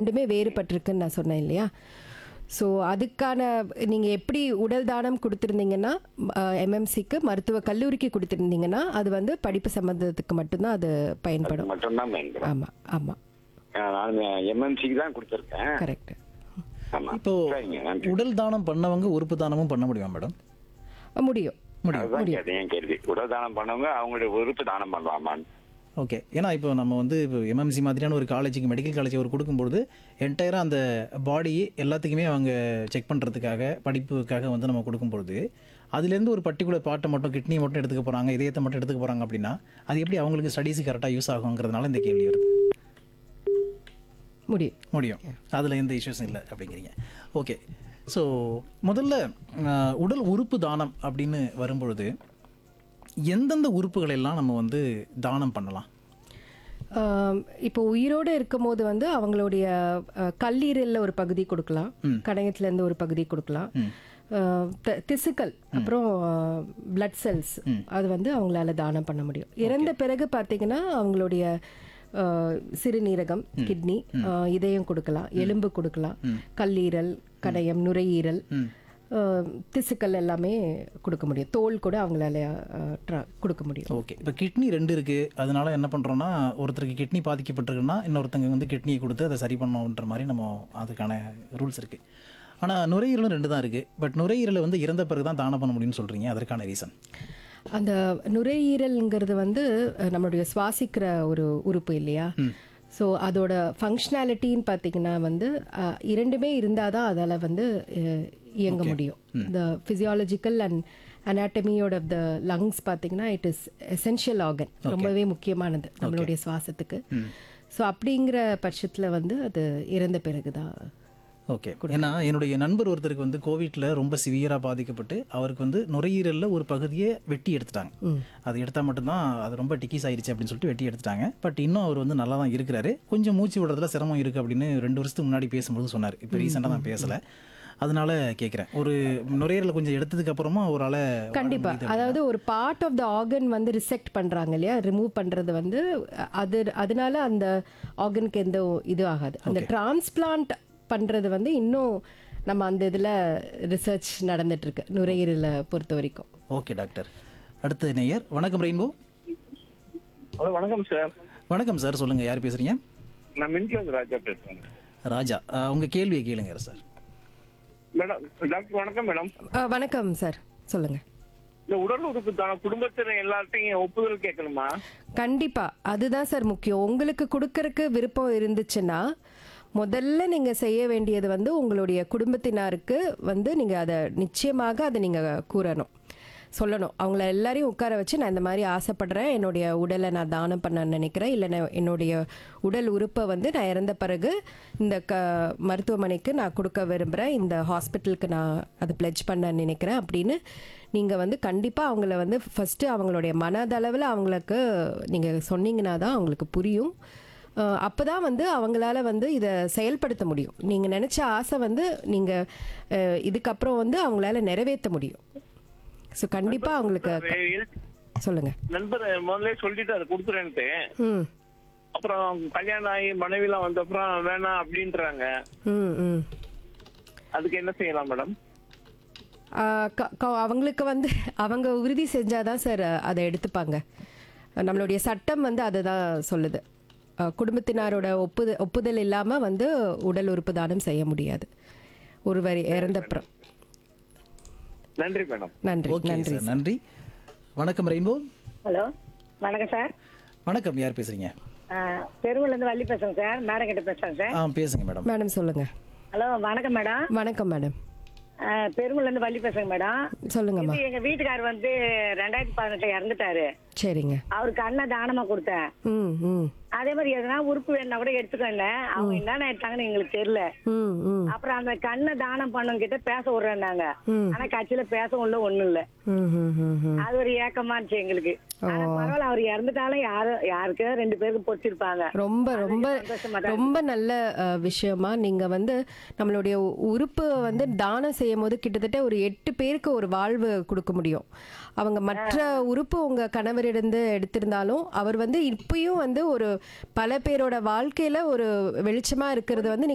ரெண்டுமே வேறுபட்டிருக்குன்னு நான் சொன்னேன் இல்லையா ஸோ அதுக்கான நீங்கள் எப்படி உடல் தானம் கொடுத்துருந்தீங்கன்னா எம்எம்சிக்கு மருத்துவ கல்லூரிக்கு கொடுத்துருந்தீங்கன்னா அது வந்து படிப்பு சம்மந்தத்துக்கு மட்டும்தான் அது பயன்படும் மட்டும்தான் பயன்படும் ஆமாம் ஆமாம் ஆஹ் நான் எம்என்சிக்கு தான் கொடுத்துருக்கேன் கரெக்ட் ஆமா இப்போ சரிங்க நன்றி உடல் தானம் பண்ணவங்க உறுப்பு தானமும் பண்ண முடியுமா மேடம் முடியும் அதுதான் கேட்டேன் என் கேள்வி உடல் தானம் பண்ணவங்க அவங்களுடைய உறுப்பு தானம் பண்ணலாமான்னு ஓகே ஏன்னா இப்போ நம்ம வந்து இப்போ எம்எம்சி மாதிரியான ஒரு காலேஜுக்கு மெடிக்கல் காலேஜ் ஒரு கொடுக்கும்பொழுது என்டையராக அந்த பாடி எல்லாத்துக்குமே அவங்க செக் பண்ணுறதுக்காக படிப்புக்காக வந்து நம்ம கொடுக்கும்பொழுது அதுலேருந்து ஒரு பர்டிகுலர் பார்ட்டை மட்டும் கிட்னி மட்டும் எடுத்துக்க போகிறாங்க இதயத்தை மட்டும் எடுத்துக்க போகிறாங்க அப்படின்னா அது எப்படி அவங்களுக்கு ஸ்டடீஸ் கரெக்டாக யூஸ் ஆகுங்கிறதுனால இந்த கேள்வி வருது முடியும் முடியும் அதில் எந்த இஷ்யூஸும் இல்லை அப்படிங்கிறீங்க ஓகே ஸோ முதல்ல அஹ், உடல் உறுப்பு தானம் அப்படின்னு வரும்பொழுது எந்தெந்த உறுப்புகளை எல்லாம் நம்ம வந்து தானம் பண்ணலாம் ஆம், இப்போ உயிரோடு இருக்கும்போது வந்து அவங்களுடைய அஹ், கல்லீரல்ல ஒரு பகுதி கொடுக்கலாம் கணையத்துல இருந்து ஒரு பகுதி கொடுக்கலாம் அஹ், தி- திசுக்கள் அப்புறம் பிளட் செல்ஸ் அது வந்து அவங்களால தானம் பண்ண முடியும் இறந்த பிறகு பார்த்தீங்கன்னா அவங்களுடைய அஹ், சிறுநீரகம் கிட்னி அஹ், இதயம் கொடுக்கலாம் எலும்பு கொடுக்கலாம் கல்லீரல் கணையம் நுரையீரல் அஹ், திசுக்கள் எல்லாமே கொடுக்க முடியும் தோல் கூட அவங்களால அஹ், tra- கொடுக்க முடியும் ஓகே இப்போ கிட்னி ரெண்டு இருக்குது அதனால என்ன பண்ணுறோன்னா ஒருத்தருக்கு கிட்னி பாதிக்கப்பட்டிருக்குன்னா இன்னொருத்தங்க வந்து கிட்னியை கொடுத்து அதை சரி பண்ணணுன்ற மாதிரி நம்ம அதுக்கான ரூல்ஸ் இருக்குது ஆனால் நுரையீரலும் ரெண்டு தான் இருக்குது பட் நுரையீரலை வந்து இறந்த பிறகு தான் தானம் பண்ண முடியும்னு சொல்கிறீங்க அதற்கான ரீசன் அந்த நுரையீரல்ங்கிறது வந்து அஹ், நம்மளுடைய சுவாசிக்கிற ஒரு உறுப்பு இல்லையா ஸோ அதோட ஃபங்க்ஷனாலிட்டின்னு பார்த்தீங்கன்னா வந்து அஹ், இரண்டுமே இருந்தால் தான் அதால் வந்து அஹ், இயங்க முடியும் இந்த ஃபிசியாலஜிக்கல் அண்ட் அனாட்டமியோட த லங்ஸ் பார்த்தீங்கன்னா இட் இஸ் எசென்ஷியல் ஆர்கன் ரொம்பவே முக்கியமானது நம்மளுடைய சுவாசத்துக்கு ஸோ அப்படிங்கிற பட்சத்தில் வந்து அது இறந்த பிறகு தான் ஓகே ஏன்னா என்னுடைய நண்பர் ஒருத்தருக்கு வந்து கோவிட்ல ரொம்ப சிவியராக பாதிக்கப்பட்டு அவருக்கு வந்து நுரையீரலில் ஒரு பகுதியை வெட்டி எடுத்துட்டாங்க அது எடுத்தால் மட்டும்தான் அது ரொம்ப டிக்கீஸ் ஆயிடுச்சு அப்படின்னு சொல்லிட்டு வெட்டி எடுத்துட்டாங்க பட் இன்னும் அவர் வந்து நல்லா தான் இருக்கிறாரு கொஞ்சம் மூச்சு விடுறதுல சிரமம் இருக்குது அப்படின்னு ரெண்டு வருஷத்துக்கு முன்னாடி பேசும்போது சொன்னார் இப்போ ரீசெண்டாக நான் பேசலை அதனால கேட்குறேன் ஒரு நுரையீரலை கொஞ்சம் எடுத்ததுக்கு அப்புறமா அவரால் கண்டிப்பா அதாவது ஒரு பார்ட் ஆஃப் த ஆர்கன் வந்து ரிசெக்ட் பண்றாங்க இல்லையா ரிமூவ் பண்றது வந்து அ- அது அதனால அந்த ஆர்கனுக்கு எந்த இது ஆகாது அந்த டிரான்ஸ்பிளான்ட் பண்றது வந்து இன்னும் நம்ம அந்த இதுல ரிசர்ச் நடந்துட்டு இருக்கு நுரையீரலை பொறுத்த வரைக்கும் ஓகே டாக்டர் அடுத்த நேயர் வணக்கம் ரெயின்போ ஹலோ வணக்கம் சார் வணக்கம் சார் சொல்லுங்கள் யார் பேசுகிறீங்க நான் மின்கிலாந்து ராஜா பேசுறேன் ராஜா அஹ், உங்க கேள்வியை கேளுங்க சார் மேடம் டாக்டர் வணக்கம் மேடம் அ, வணக்கம் சார் சொல்லுங்க இந்த உடல் உறுப்பு தான குடும்பத்தினர் எல்லார்ட்டையும் ஒப்புதல் கேட்கணுமா கண்டிப்பா அதுதான் சார் முக்கியம் உங்களுக்கு கொடுக்கறக்கு விருப்பம் இருந்துச்சுன்னா முதல்ல நீங்க செய்ய வேண்டியது வந்து உங்களுடைய குடும்பத்தினருக்கு வந்து நீங்க அதை நிச்சயமாக அதை நீங்க கூறணும் சொல்லணும் அவங்கள எல்லாரையும் உட்கார வச்சு நான் இந்த மாதிரி ஆசைப்படுறேன் என்னுடைய உடலை நான் தானம் பண்ண நினைக்கிறேன் இல்லை நான் என்னுடைய உடல் உறுப்பை வந்து நான் இறந்த பிறகு இந்த க மருத்துவமனைக்கு நான் கொடுக்க விரும்புகிறேன் இந்த ஹாஸ்பிட்டலுக்கு நான் அதை பிளெஜ் பண்ண நினைக்கிறேன் அப்படின்னு நீங்கள் வந்து கண்டிப்பாக அவங்கள வந்து ஃபஸ்ட்டு அவங்களுடைய மனதளவில் அவங்களுக்கு நீங்கள் சொன்னீங்கன்னா தான் அவங்களுக்கு புரியும் அப்போ தான் வந்து அவங்களால வந்து இதை செயல்படுத்த முடியும் நீங்கள் நினச்ச ஆசை வந்து நீங்கள் இதுக்கப்புறம் வந்து அவங்களால நிறைவேற்ற முடியும் ஸோ கண்டிப்பாக அவங்களுக்கு சொல்லுங்கள் நண்பர் முதல்ல சொல்லிட்டு அதை கொடுத்துறேன்ட்டு ம் அப்புறம் கல்யாணம் ஆகி மனைவிலாம் வந்த அப்புறம் வேணாம் அப்படின்றாங்க ம் ம் அதுக்கு என்ன செய்யலாம் மேடம் ஆ, க- க- அவங்களுக்கு வந்து அவங்க உறுதி செஞ்சாதான் சார் அதை எடுத்துப்பாங்க நம்மளுடைய சட்டம் வந்து அதை தான் சொல்லுது ஆ, குடும்பத்தினரோட ஒப்புதல் ஒப்புதல் இல்லாமல் வந்து உடல் உறுப்பு தானம் செய்ய முடியாது ஒருவர் இறந்தப்புறம் நன்றி மேடம் நன்றி ஓகே நன்றி சார் நன்றி வணக்கம் ரெயின்போ ஹலோ வணக்கம் சார் வணக்கம் யார் பேசுறீங்க பெருங்குலேருந்து வள்ளி பேசுறேன் சார் மேடம் கிட்ட பேசுறேன் சார் ஆ பேசுங்க மேடம் மேடம் சொல்லுங்க ஹலோ வணக்கம் மேடம் வணக்கம் மேடம் பெருங்குலேருந்து வள்ளி பேசுறேன் மேடம் சொல்லுங்கம்மா இது எங்க வீட்டுக்காரர் வந்து ரெண்டாயிரத்தி பதினெட்டுல இறந்துட்டாரு சரிங்க அவருக்கு அண்ணன் தானமா கொடுத்தேன் ம் ம் அதே மாதிரி எதனா உறுப்பு வேணா கூட எடுத்துக்கோங்க அவங்க என்னென்ன எடுத்தாங்கன்னு எங்களுக்கு தெரியல ம் ம் அப்புறம் அந்த கண்ணை தானம் பண்ணவங்க கிட்ட பேச விடுறேன்னாங்க ம். ஆனா கட்சியில பேசவும் இல்ல ஒண்ணும் இல்ல ம் ம் ம் ம் அது ஒரு ஏக்கமா இருந்துச்சு எங்களுக்கு ஆனா பரவாயில்ல அவர் இறந்துட்டாலும் யாரும் யாருக்கோ ரெண்டு பேருக்கு பொச்சிருப்பாங்க ரொம்ப ரொம்ப சந்தோஷமா தான் ரொம்ப நல்ல அஹ், விஷயமா நீங்க வந்து நம்மளுடைய உ- உறுப்பு வந்து தானம் செய்யும் போது கிட்டத்தட்ட ஒரு எட்டு பேருக்கு ஒரு வாழ்வு கொடுக்க முடியும் அவங்க மற்ற உறுப்பு உங்க கணவரிடந்து எடுத்திருந்தாலும் அவர் வந்து இப்பயும் வந்து ஒரு பல பேரோட வாழ்க்கையில ஒரு வெளிச்சமா இருக்கிறது வந்து